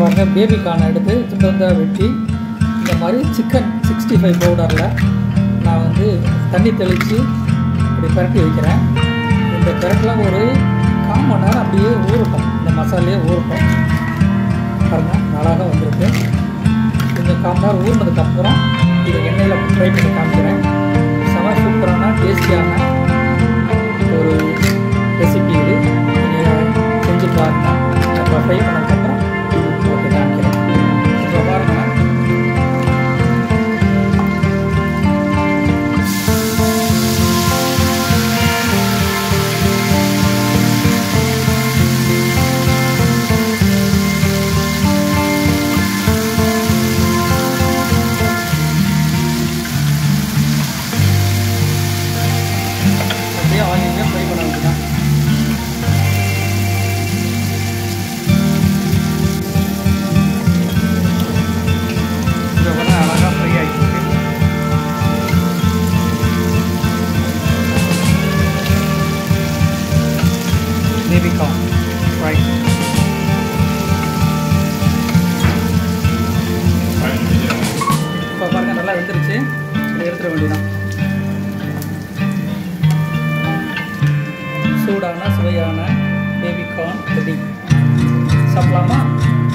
பாருங்கள் பேபி கார்னை எடுத்து துண்டு துண்டாக வெட்டி இந்த மாதிரி சிக்கன் சிக்ஸ்டி ஃபைவ் பவுடரில் நான் வந்து தண்ணி தெளித்து இப்படி பரட்டி வைக்கிறேன் இந்த பிரட்டலாம் ஒரு கால் மணி நேரம் அப்படியே ஊறட்டும் இந்த மசாலையே ஊறட்டும் பாருங்கள் அழகாக வந்திருக்கு இந்த கால் மணி நேரம் ஊறினதுக்கப்புறம் இதை எண்ணெயில் ஃப்ரை பண்ணி காமிக்கிறேன் செம சூப்பரான டேஸ்டியான ஒரு ரெசிபி இது நீங்கள் செஞ்சு பாருங்க அப்புறம் ஃப்ரை பண்ணதுக்கப்புறம் ஓகே காமிக்கிறேன் இப்போ பாருங்கள் அப்படியே ஆயிலே ஃப்ரை பண்ண வேண்டியதான் இதை வந்து அழகாக ஃப்ரை ஆகிட்டு இருக்கு பேபி கார்ன் ஃப்ரை இப்போ பாருங்க நல்லா வெந்துருச்சு இதை எடுத்துட வேண்டியதான் சூடான சுவையான பேபி கார்ன் ரெடி சாப்பிடலாமா